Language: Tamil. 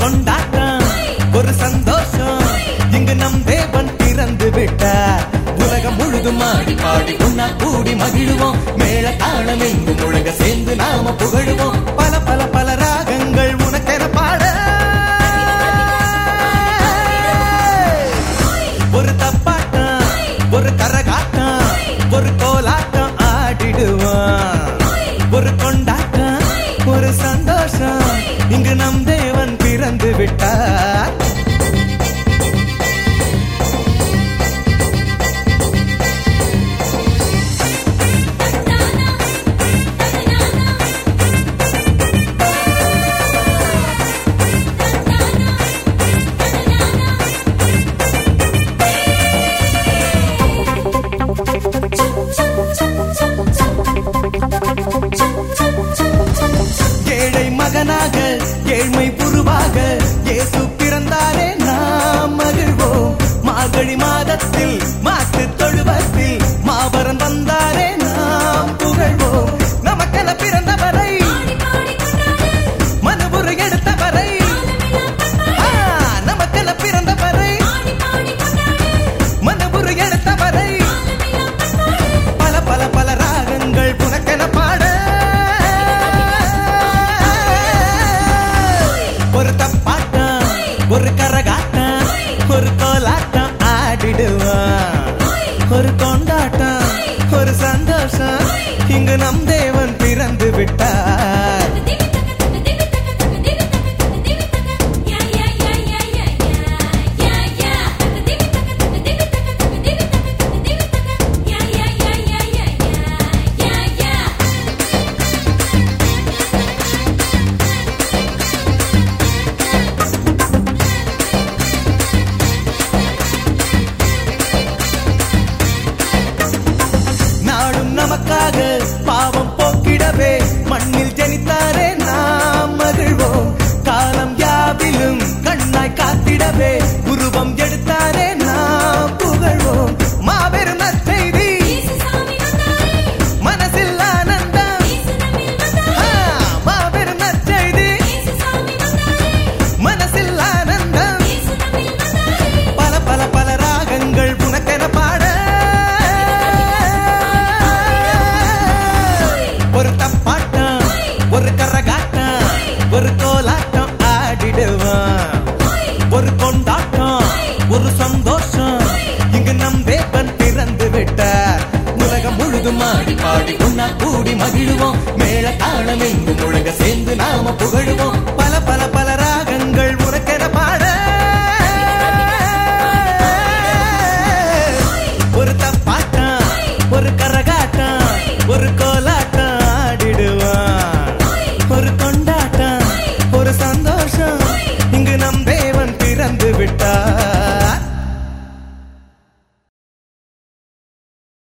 கொண்டாட்டம் ஒரு சந்தோஷம் இங்கு நம் தேவன் பிறந்து விட்டார் உலகம் முழுதும் ஆடி பாடி உண்ணா கூடி மகிழுவோம் மேல தாளம் எங்கும் முழங்க சேர்ந்து நாம புகழுவோம் பல பல பல ராகங்கள் உனக்கென பாட ஒரு தப்பாட்டம் ஒரு கரகாட்டம் ஒரு கோலாட்டம் ஆடிடுவான் ஒரு கொண்டாட்டம் ஒரு சந்தோஷம் இங்கு நம் தேவன் பிறந்து விட்டார் ஏழை மகனாக ஏழ்மை புருவாக இயேசு பிறந்தாரே நாம் மகிழ்வோம் மார்கழி மாதத்தில் மாட்டு தொழுவத்தில் மாபரன் வந்தாரே நாம் புகழ்வோம் நமக்கென பிறந்தவரை மனுபுரு எடுத்தவரை ஆ, நமக்கென பிறந்தவரை மனுபுரு எடுத்தவரை பல பல பல ராகங்கள் உனக்கென பாட ஒரு தப்பாட்டம் ஒரு கரகாட்டம் ஒரு கோலாட்டம் ஆடிடுவான் ஒரு கொண்டாட்டம் ஒரு சந்தோஷம் இங்கு நம் தேவன் பிறந்து விட்டார் நாடும் நமக்காக பாவம் போக்கிடவே மண்ணில் ஜனித்தாரே நாம் மகிழ்வோம் காலம் யாவிலும் கண்ணாய் காத்திடவே உருவம் எடுத்தாரே நாம் புகழ்வோம் மாபெரும் நற்செய்தி மனசில் ஆனந்தம் ஆ, மாபெரும் நற்செய்தி மனசில் ஆனந்தம் பல பல பல ராகங்கள் உனக்கென பாட ஒரு தப்பாட்டம் ஒரு கரகாட்டம் ஒரு கோலாட்டம் ஆடிடுவான் ஒரு கொண்டாட்டம் ஒரு சந்தோஷம் இங்கு நம் தேவன் பிறந்து விட்டார் உலகம் முழுதும் ஆடி பாடி உண்ணா கூடி மகிழுவோம் மேல தாளம் எங்கும் முழங்க சேர்ந்து நாம புகழுவோம்